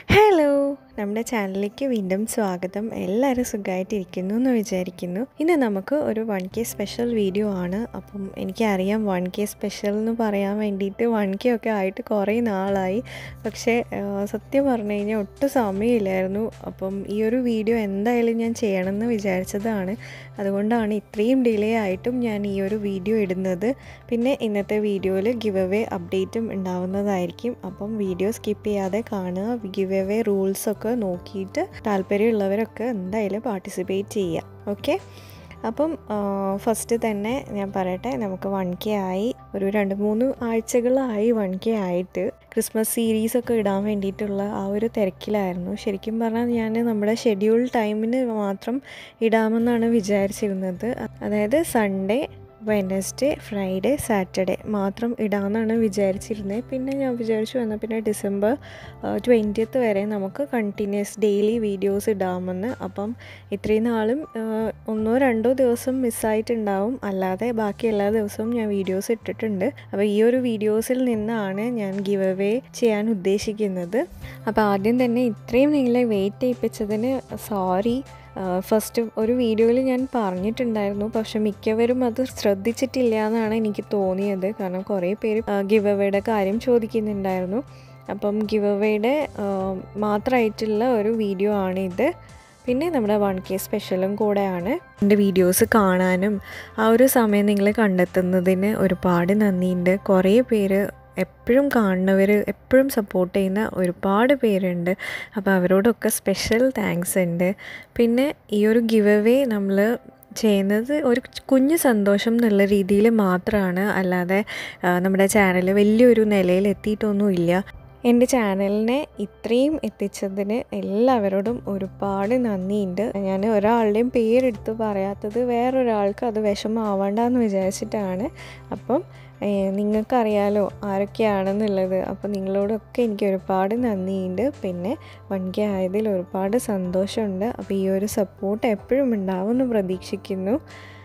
hello നമ്മുടെ ചാനലിലേക്ക് വീണ്ടും സ്വാഗതം എല്ലാവരും സുഖമായിട്ടിരിക്കുന്നു എന്ന് വിചാരിക്കുന്നു ഇന്ന് നമുക്ക് ഒരു വൺ കെ സ്പെഷ്യൽ വീഡിയോ ആണ് അപ്പം എനിക്കറിയാം വൺ കെ സ്പെഷ്യൽ എന്ന് പറയാൻ വേണ്ടിയിട്ട് വൺ കെ ഒക്കെ ആയിട്ട് കുറേ നാളായി പക്ഷേ ആ, സത്യം പറഞ്ഞു കഴിഞ്ഞാൽ ഒട്ടും സമയമില്ലായിരുന്നു അപ്പം ഈ ഒരു വീഡിയോ എന്തായാലും ഞാൻ ചെയ്യണമെന്ന് വിചാരിച്ചതാണ് അതുകൊണ്ടാണ് ഇത്രയും ഡിലേ ആയിട്ടും ഞാൻ ഈ ഒരു വീഡിയോ ഇടുന്നത് പിന്നെ ഇന്നത്തെ വീഡിയോയിൽ ഗിവ് അവേ അപ്ഡേറ്റും ഉണ്ടാവുന്നതായിരിക്കും അപ്പം വീഡിയോ സ്കിപ്പ് ചെയ്യാതെ കാണുക ഗിവ് അവേ റൂൾസൊക്കെ നോക്കിയിട്ട് താല്പര്യമുള്ളവരൊക്കെ എന്തായാലും പാർട്ടിസിപ്പേറ്റ് ചെയ്യുക ഓക്കെ അപ്പം ഫസ്റ്റ് തന്നെ ഞാൻ പറയട്ടെ നമുക്ക് വൺ കെ ആയി ഒരു രണ്ട് മൂന്ന് ആഴ്ചകളായി വൺ കെ ആയിട്ട് ക്രിസ്മസ് സീരീസ് ഒക്കെ ഇടാൻ വേണ്ടിയിട്ടുള്ള ആ ഒരു തിരക്കിലായിരുന്നു ശരിക്കും പറഞ്ഞാൽ ഞാൻ നമ്മുടെ ഷെഡ്യൂൾ ടൈമിന് മാത്രം ഇടാമെന്നാണ് വിചാരിച്ചിരുന്നത് അതായത് സൺഡേ വെനസ്ഡേ ഫ്രൈഡേ സാറ്റർഡേ മാത്രം ഇടാമെന്നാണ് വിചാരിച്ചിരുന്നത് പിന്നെ ഞാൻ വിചാരിച്ചു എന്നാൽ പിന്നെ ഡിസംബർ ട്വൻറ്റിയത്ത് വരെ നമുക്ക് കണ്ടിന്യൂസ് ഡെയിലി വീഡിയോസ് ഇടാമെന്ന് അപ്പം ഇത്രയും നാളും ആ, ഒന്നോ രണ്ടോ ദിവസം മിസ്സായിട്ടുണ്ടാവും അല്ലാതെ ബാക്കി എല്ലാ ദിവസവും ഞാൻ വീഡിയോസ് ഇട്ടിട്ടുണ്ട് അപ്പോൾ ഈ ഒരു വീഡിയോസിൽ നിന്നാണ് ഞാൻ ഗിവ് അവേ ചെയ്യാൻ ഉദ്ദേശിക്കുന്നത് അപ്പോൾ ആദ്യം തന്നെ ഇത്രയും നിങ്ങളെ വെയിറ്റ് ചെയ്യിപ്പിച്ചതിന് സോറി ഫസ്റ്റ് ഒരു വീഡിയോയിൽ ഞാൻ പറഞ്ഞിട്ടുണ്ടായിരുന്നു പക്ഷെ മിക്കവരും അത് ശ്രദ്ധിച്ചിട്ടില്ല എന്നാണ് എനിക്ക് തോന്നിയത് കാരണം കുറേ പേര് ഗിവ് അവയുടെ കാര്യം ചോദിക്കുന്നുണ്ടായിരുന്നു അപ്പം ഗിവ് അവയുടെ മാത്രമായിട്ടുള്ള ഒരു വീഡിയോ ആണിത് പിന്നെ നമ്മുടെ വൺ കെ സ്പെഷ്യലും കൂടെയാണ് എൻ്റെ വീഡിയോസ് കാണാനും ആ ഒരു സമയം നിങ്ങൾ കണ്ടെത്തുന്നതിന് ഒരുപാട് നന്ദിയുണ്ട് കുറേ പേര് എപ്പോഴും കാണുന്നവർ എപ്പോഴും സപ്പോർട്ട് ചെയ്യുന്ന ഒരുപാട് പേരുണ്ട് അപ്പോൾ അവരോടൊക്കെ സ്പെഷ്യൽ താങ്ക്സ് ഉണ്ട് പിന്നെ ഈ ഒരു ഗിവ് അവേ നമ്മൾ ചെയ്യുന്നത് ഒരു കുഞ്ഞു സന്തോഷം എന്നുള്ള രീതിയിൽ മാത്രമാണ് അല്ലാതെ ആ, നമ്മുടെ ചാനൽ വലിയൊരു നിലയിൽ എത്തിയിട്ടൊന്നുമില്ല എൻ്റെ ചാനലിനെ ഇത്രയും എത്തിച്ചതിന് എല്ലാവരോടും ഒരുപാട് നന്ദിയുണ്ട് ഞാൻ ഒരാളുടെയും പേരെടുത്ത് പറയാത്തത് വേറൊരാൾക്ക് അത് വിഷമാവണ്ടെന്ന് വിചാരിച്ചിട്ടാണ് അപ്പം ഏഹ്, നിങ്ങൾക്കറിയാലോ ആരൊക്കെയാണെന്നുള്ളത് അപ്പോൾ നിങ്ങളോടൊക്കെ എനിക്ക് ഒരുപാട് നന്ദിയുണ്ട് പിന്നെ വൺ കെ ആയതിൽ ഒരുപാട് സന്തോഷമുണ്ട് അപ്പോൾ ഈ ഒരു സപ്പോർട്ട് എപ്പോഴും ഉണ്ടാവുമെന്ന് പ്രതീക്ഷിക്കുന്നു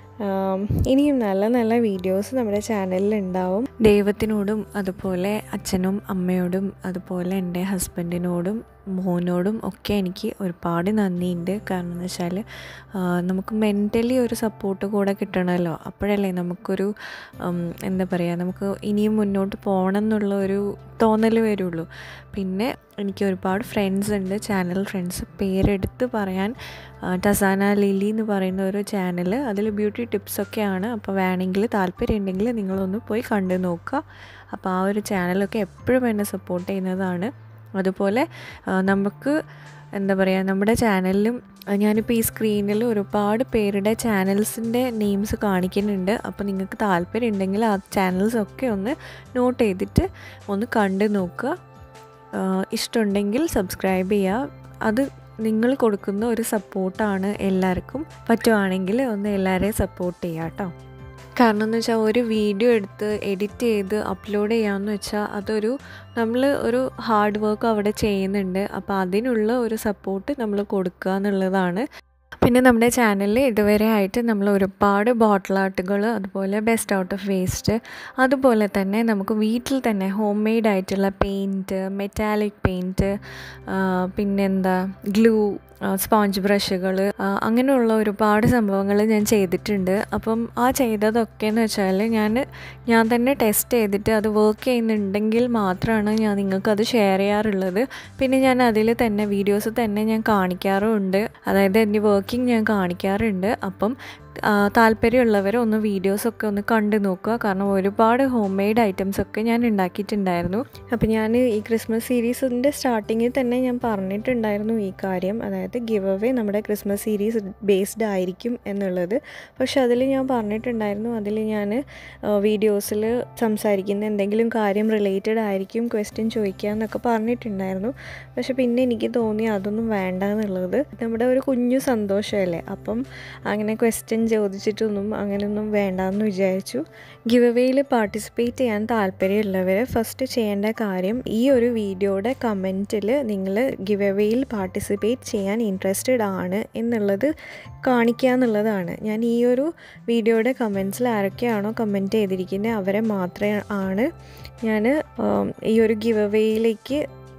ആം, ഇനിയും നല്ല നല്ല വീഡിയോസ് നമ്മുടെ ചാനലിൽ ഉണ്ടാവും ദൈവത്തിനോടും അതുപോലെ അച്ഛനും അമ്മയോടും അതുപോലെ എൻ്റെ ഹസ്ബൻഡിനോടും മോനോടും ഒക്കെ എനിക്ക് ഒരുപാട് നന്ദിയുണ്ട് കാരണം എന്ന് വെച്ചാൽ നമുക്ക് മെൻ്റലി ഒരു സപ്പോർട്ട് കൂടെ കിട്ടണമല്ലോ അപ്പോഴല്ലേ നമുക്കൊരു ഉം, എന്താ പറയുക നമുക്ക് ഇനിയും മുന്നോട്ട് പോകണം എന്നുള്ള ഒരു തോന്നൽ വരുള്ളൂ പിന്നെ എനിക്ക് ഒരുപാട് ഫ്രണ്ട്സ് ഉണ്ട് ചാനൽ ഫ്രണ്ട്സ് പേരെടുത്ത് പറയാൻ ആ, ടസാന ലിലി എന്ന് പറയുന്ന ഒരു ചാനൽ അതിൽ ബ്യൂട്ടി ടിപ്സൊക്കെയാണ് അപ്പോൾ വേണമെങ്കിൽ താല്പര്യം ഉണ്ടെങ്കിൽ നിങ്ങളൊന്ന് പോയി കണ്ടു നോക്കുക അപ്പോൾ ആ ഒരു ചാനലൊക്കെ എപ്പോഴും എന്നെ സപ്പോർട്ട് ചെയ്യുന്നതാണ് അതുപോലെ ആ, നമുക്ക് എന്താ പറയുക നമ്മുടെ ചാനലിലും ആ, ഞാനിപ്പോൾ ഈ സ്ക്രീനിൽ ഒരുപാട് പേരുടെ ചാനൽസിൻ്റെ നെയിംസ് കാണിക്കുന്നുണ്ട് അപ്പോൾ നിങ്ങൾക്ക് താല്പര്യം ഉണ്ടെങ്കിൽ ആ ചാനൽസൊക്കെ ഒന്ന് നോട്ട് ചെയ്തിട്ട് ഒന്ന് കണ്ടു നോക്കുക ആ, ഇഷ്ടമുണ്ടെങ്കിൽ സബ്സ്ക്രൈബ് ചെയ്യുക അത് നിങ്ങൾ കൊടുക്കുന്ന ഒരു സപ്പോർട്ടാണ് എല്ലാവർക്കും പറ്റുവാണെങ്കിൽ ഒന്ന് എല്ലാവരെയും സപ്പോർട്ട് ചെയ്യുക കേട്ടോ കാരണം എന്ന് വെച്ചാൽ ഒരു വീഡിയോ എടുത്ത് എഡിറ്റ് ചെയ്ത് അപ്ലോഡ് ചെയ്യാമെന്ന് വെച്ചാൽ അതൊരു നമ്മൾ ഒരു ഹാർഡ് വർക്ക് അവിടെ ചെയ്യുന്നുണ്ട് അപ്പോൾ അതിനുള്ള ഒരു സപ്പോർട്ട് നമ്മൾ കൊടുക്കുക എന്നുള്ളതാണ് പിന്നെ നമ്മുടെ ചാനലിൽ ഇതുവരെ ആയിട്ട് നമ്മൾ ഒരുപാട് ബോട്ടിൽ ആർട്ടുകൾ അതുപോലെ ബെസ്റ്റ് ഔട്ട് ഓഫ് വേസ്റ്റ് അതുപോലെ തന്നെ നമുക്ക് വീട്ടിൽ തന്നെ ഹോം മെയ്ഡ് ആയിട്ടുള്ള പെയിൻറ്റ് മെറ്റാലിക് പെയിൻറ്റ് പിന്നെന്താ ഗ്ലൂ സ്പോഞ്ച് ബ്രഷുകൾ അങ്ങനെയുള്ള ഒരുപാട് സംഭവങ്ങൾ ഞാൻ ചെയ്തിട്ടുണ്ട് അപ്പം ആ ചെയ്തതൊക്കെ എന്ന് വെച്ചാൽ ഞാൻ ഞാൻ തന്നെ ടെസ്റ്റ് ചെയ്തിട്ട് അത് വർക്ക് ചെയ്യുന്നുണ്ടെങ്കിൽ മാത്രമാണ് ഞാൻ നിങ്ങൾക്കത് ഷെയർ ചെയ്യാറുള്ളത് പിന്നെ ഞാൻ അതിൽ തന്നെ വീഡിയോസ് തന്നെ ഞാൻ കാണിക്കാറുമുണ്ട് അതായത് എൻ്റെ വർക്കിംഗ് ഞാൻ കാണിക്കാറുണ്ട് അപ്പം ആ, താല്പര്യമുള്ളവർ ഒന്ന് വീഡിയോസൊക്കെ ഒന്ന് കണ്ടു നോക്കുക കാരണം ഒരുപാട് ഹോം മെയ്ഡ് ഐറ്റംസ് ഒക്കെ ഞാൻ ഉണ്ടാക്കിയിട്ടുണ്ടായിരുന്നു അപ്പോൾ ഞാൻ ഈ ക്രിസ്മസ് സീരീസിൻ്റെ സ്റ്റാർട്ടിങ്ങിൽ തന്നെ ഞാൻ പറഞ്ഞിട്ടുണ്ടായിരുന്നു ഈ കാര്യം അതായത് ഗിവ് അവേ നമ്മുടെ ക്രിസ്മസ് സീരീസ് ബേസ്ഡ് ആയിരിക്കും എന്നുള്ളത് പക്ഷെ അതിൽ ഞാൻ പറഞ്ഞിട്ടുണ്ടായിരുന്നു അതിൽ ഞാൻ വീഡിയോസിൽ സംസാരിക്കുന്ന എന്തെങ്കിലും കാര്യം റിലേറ്റഡ് ആയിരിക്കും ക്വസ്റ്റ്യൻ ചോദിക്കുക എന്നൊക്കെ പറഞ്ഞിട്ടുണ്ടായിരുന്നു പക്ഷെ പിന്നെ എനിക്ക് തോന്നി അതൊന്നും വേണ്ട എന്നുള്ളത് നമ്മുടെ ഒരു കുഞ്ഞു സന്തോഷമല്ലേ അപ്പം അങ്ങനെ ക്വസ്റ്റ്യൻ ചോദിച്ചിട്ടൊന്നും അങ്ങനെയൊന്നും വേണ്ടാന്ന് വിചാരിച്ചു ഗിവ് അവേയിൽ പാർട്ടിസിപ്പേറ്റ് ചെയ്യാൻ താല്പര്യമുള്ളവർ ഫസ്റ്റ് ചെയ്യേണ്ട കാര്യം ഈ ഒരു വീഡിയോയുടെ കമൻറ്റിൽ നിങ്ങൾ ഗിവ് അവേയിൽ പാർട്ടിസിപ്പേറ്റ് ചെയ്യാൻ ഇൻട്രസ്റ്റഡ് ആണ് എന്നുള്ളത് കാണിക്കുക എന്നുള്ളതാണ് ഞാൻ ഈ ഒരു വീഡിയോയുടെ കമൻസിൽ ആരൊക്കെയാണോ കമൻറ്റ് ചെയ്തിരിക്കുന്നത് അവരെ മാത്രമേ ആണ് ഞാൻ ഈ ഒരു ഗിവ് അവേയിലേക്ക്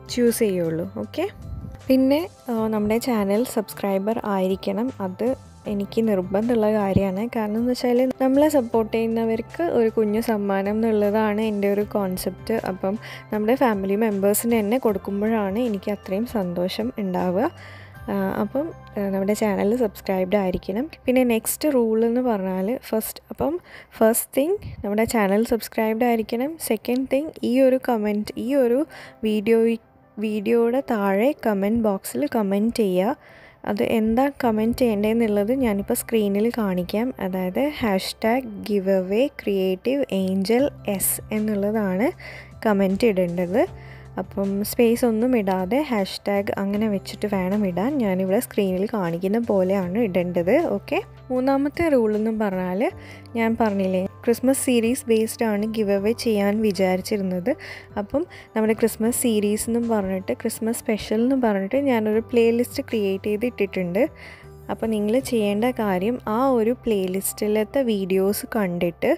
ചൂസ് ചെയ്യുള്ളൂ ഓക്കെ പിന്നെ ആ, നമ്മുടെ ചാനൽ സബ്സ്ക്രൈബർ ആയിരിക്കണം അത് എനിക്ക് നിർബന്ധമുള്ള കാര്യമാണ് കാരണം എന്ന് വെച്ചാൽ നമ്മളെ സപ്പോർട്ട് ചെയ്യുന്നവർക്ക് ഒരു കുഞ്ഞു സമ്മാനം എന്നുള്ളതാണ് എൻ്റെ ഒരു കോൺസെപ്റ്റ് അപ്പം നമ്മുടെ ഫാമിലി മെമ്പേഴ്സിന് തന്നെ കൊടുക്കുമ്പോഴാണ് എനിക്ക് അത്രയും സന്തോഷം ഉണ്ടാവുക ആ, അപ്പം ആ, നമ്മുടെ ചാനൽ സബ്സ്ക്രൈബ്ഡ് ആയിരിക്കണം പിന്നെ നെക്സ്റ്റ് റൂൾ എന്ന് പറഞ്ഞാൽ ഫസ്റ്റ് അപ്പം ഫസ്റ്റ് തിങ് നമ്മുടെ ചാനൽ സബ്സ്ക്രൈബ്ഡ് ആയിരിക്കണം സെക്കൻഡ് തിങ് ഈ ഒരു കമൻറ്റ് ഈ ഒരു വീഡിയോ വീഡിയോയുടെ താഴെ കമൻറ്റ് ബോക്സിൽ കമൻറ്റ് ചെയ്യുക അത് എന്താ കമൻറ്റ് ചെയ്യേണ്ടതെന്നുള്ളത് ഞാനിപ്പോൾ സ്ക്രീനിൽ കാണിക്കാം അതായത് hashtag giveaway creative angels എന്നുള്ളതാണ് കമൻറ്റ് ഇടേണ്ടത് അപ്പം സ്പേസ് ഒന്നും ഇടാതെ ഹാഷ് ടാഗ് അങ്ങനെ വെച്ചിട്ട് വേണം ഇടാൻ ഞാനിവിടെ സ്ക്രീനിൽ കാണിക്കുന്ന പോലെയാണ് ഇടേണ്ടത് ഓക്കെ മൂന്നാമത്തെ റൂൾ എന്ന് പറഞ്ഞാൽ ഞാൻ പറഞ്ഞില്ലേ ക്രിസ്മസ് സീരീസ് ബേസ്ഡ് ആണ് ഗിവ് അവേ ചെയ്യാൻ വിചാരിച്ചിരുന്നത് അപ്പം നമ്മുടെ ക്രിസ്മസ് സീരീസ് എന്നും പറഞ്ഞിട്ട് ക്രിസ്മസ് സ്പെഷ്യൽ എന്ന് പറഞ്ഞിട്ട് ഞാനൊരു പ്ലേലിസ്റ്റ് ക്രിയേറ്റ് ചെയ്ത് ഇട്ടിട്ടുണ്ട് അപ്പോൾ നിങ്ങൾ ചെയ്യേണ്ട കാര്യം ആ ഒരു പ്ലേലിസ്റ്റിലത്തെ വീഡിയോസ് കണ്ടിട്ട്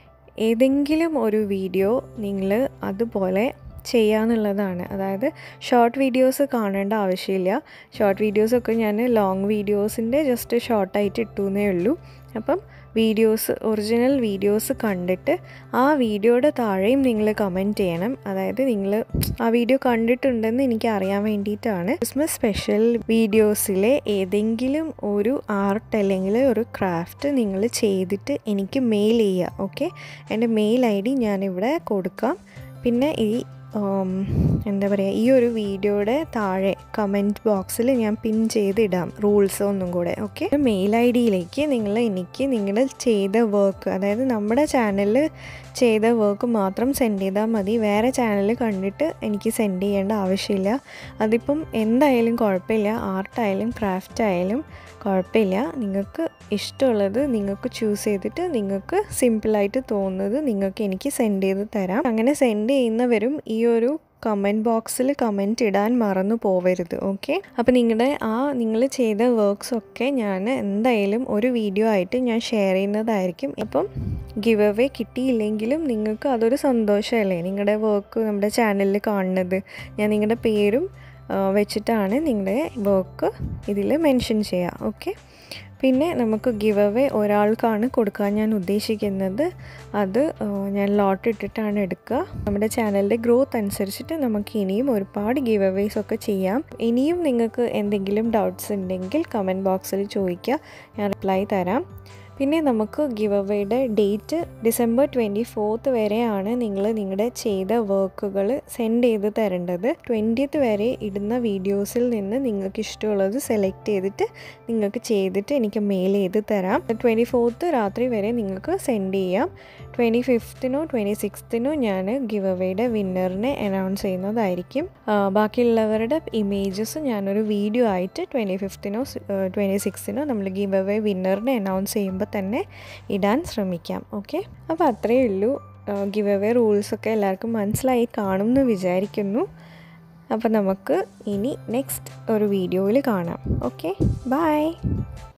ഏതെങ്കിലും ഒരു വീഡിയോ നിങ്ങൾ അതുപോലെ ചെയ്യാന്നുള്ളതാണ് അതായത് ഷോർട്ട് വീഡിയോസ് കാണേണ്ട ആവശ്യമില്ല ഷോർട്ട് വീഡിയോസൊക്കെ ഞാൻ ലോങ് വീഡിയോസിൻ്റെ ജസ്റ്റ് ഷോർട്ടായിട്ട് ഇട്ടു എന്നേ ഉള്ളൂ അപ്പം വീഡിയോസ് ഒറിജിനൽ വീഡിയോസ് കണ്ടിട്ട് ആ വീഡിയോയുടെ താഴെയും നിങ്ങൾ കമൻറ്റ് ചെയ്യണം അതായത് നിങ്ങൾ ആ വീഡിയോ കണ്ടിട്ടുണ്ടെന്ന് എനിക്ക് അറിയാൻ വേണ്ടിയിട്ടാണ് ക്രിസ്മസ് സ്പെഷ്യൽ വീഡിയോസിലെ ഏതെങ്കിലും ഒരു ആർട്ട് അല്ലെങ്കിൽ ഒരു ക്രാഫ്റ്റ് നിങ്ങൾ ചെയ്തിട്ട് എനിക്ക് മെയിൽ ചെയ്യുക ഓക്കെ എൻ്റെ മെയിൽ ഐ ഡി ഞാനിവിടെ കൊടുക്കാം പിന്നെ ഈ ഉം, എന്താ പറയുക ഈ ഒരു വീഡിയോയുടെ താഴെ കമൻറ്റ് ബോക്സിൽ ഞാൻ പിൻ ചെയ്തിടാം റൂൾസ് ഒന്നും കൂടെ ഓക്കെ മെയിൽ ഐ ഡിയിലേക്ക് നിങ്ങൾ എനിക്ക് നിങ്ങൾ ചെയ്ത വർക്ക് അതായത് നമ്മുടെ ചാനലിൽ ചെയ്ത വർക്ക് മാത്രം സെൻഡ് ചെയ്താൽ മതി വേറെ ചാനൽ കണ്ടിട്ട് എനിക്ക് സെൻഡ് ചെയ്യേണ്ട ആവശ്യമില്ല അതിപ്പം എന്തായാലും കുഴപ്പമില്ല ആർട്ടായാലും ക്രാഫ്റ്റ് ആയാലും കുഴപ്പമില്ല നിങ്ങൾക്ക് ഇഷ്ടമുള്ളത് നിങ്ങൾക്ക് ചൂസ് ചെയ്തിട്ട് നിങ്ങൾക്ക് സിമ്പിളായിട്ട് തോന്നുന്നത് നിങ്ങൾക്ക് എനിക്ക് സെൻഡ് ചെയ്ത് തരാം അങ്ങനെ സെൻഡ് ചെയ്യുന്നവരും ഈ ഒരു കമൻറ്റ് ബോക്സിൽ കമൻറ്റ് ഇടാൻ മറന്നു പോവരുത് ഓക്കെ അപ്പോൾ നിങ്ങളുടെ ആ നിങ്ങൾ ചെയ്ത വർക്ക്സ് ഒക്കെ ഞാൻ എന്തായാലും ഒരു വീഡിയോ ആയിട്ട് ഞാൻ ഷെയർ ചെയ്യുന്നതായിരിക്കും അപ്പം ഗിവ് അവേ കിട്ടിയില്ലെങ്കിലും നിങ്ങൾക്ക് അതൊരു സന്തോഷമല്ലേ നിങ്ങളുടെ വർക്ക് നമ്മുടെ ചാനലിൽ കാണുന്നത് ഞാൻ നിങ്ങളുടെ പേരും ആ, വെച്ചിട്ടാണ് നിങ്ങളുടെ വർക്ക് ഇതിൽ മെൻഷൻ ചെയ്യുക ഓക്കെ പിന്നെ നമുക്ക് ഗിവ് അവേ ഒരാൾക്കാണ് കൊടുക്കാൻ ഞാൻ ഉദ്ദേശിക്കുന്നത് അത് ആ, ഞാൻ ലോട്ട് ഇട്ടിട്ടാണ് എടുക്കുക നമ്മുടെ ചാനലിൻ്റെ ഗ്രോത്ത് അനുസരിച്ചിട്ട് നമുക്ക് ഇനിയും ഒരുപാട് ഗിവ് അവേസ് ഒക്കെ ചെയ്യാം ഇനിയും നിങ്ങൾക്ക് എന്തെങ്കിലും ഡൗട്ട്സ് ഉണ്ടെങ്കിൽ കമൻറ്റ് ബോക്സിൽ ചോദിക്കുക ഞാൻ റിപ്ലൈ തരാം പിന്നെ നമുക്ക് ഗിവ് അവയുടെ ഡേറ്റ് ഡിസംബർ ട്വൻറ്റി ഫോർത്ത് വരെയാണ് നിങ്ങൾ നിങ്ങളുടെ ചെയ്ത വർക്കുകൾ സെൻഡ് ചെയ്ത് തരേണ്ടത് ട്വൻറ്റിയത്ത് വരെ ഇടുന്ന വീഡിയോസിൽ നിന്ന് നിങ്ങൾക്ക് ഇഷ്ടമുള്ളത് സെലക്ട് ചെയ്തിട്ട് നിങ്ങൾക്ക് ചെയ്തിട്ട് എനിക്ക് മെയിൽ ചെയ്ത് തരാം ട്വൻറ്റി ഫോർത്ത് രാത്രി വരെ നിങ്ങൾക്ക് സെൻഡ് ചെയ്യാം ട്വൻറ്റി ഫിഫ്തിനോ ട്വൻറ്റി സിക്സ്തിനോ ഞാൻ ഗിവ് അവയുടെ വിന്നറിനെ അനൗൺസ് ചെയ്യുന്നതായിരിക്കും ആ, ബാക്കിയുള്ളവരുടെ ഇമേജസ് ഞാനൊരു വീഡിയോ ആയിട്ട് ട്വൻറ്റി ഫിഫ്തിനോ ട്വൻറ്റി സിക്സ്തിനോ നമ്മൾ ഗിവ് അവേ വിന്നറിനെ അനൗൺസ് ചെയ്യുമ്പോൾ തന്നെ ഇടാൻ ശ്രമിക്കാം ഓക്കെ അപ്പോൾ അത്രയേ ഉള്ളൂ ഗിവ് അവേ റൂൾസൊക്കെ എല്ലാവർക്കും മനസ്സിലായി കാണും എന്ന് വിചാരിക്കുന്നു അപ്പോൾ നമുക്ക് ഇനി നെക്സ്റ്റ് ഒരു വീഡിയോയിൽ കാണാം ഓക്കെ ബൈ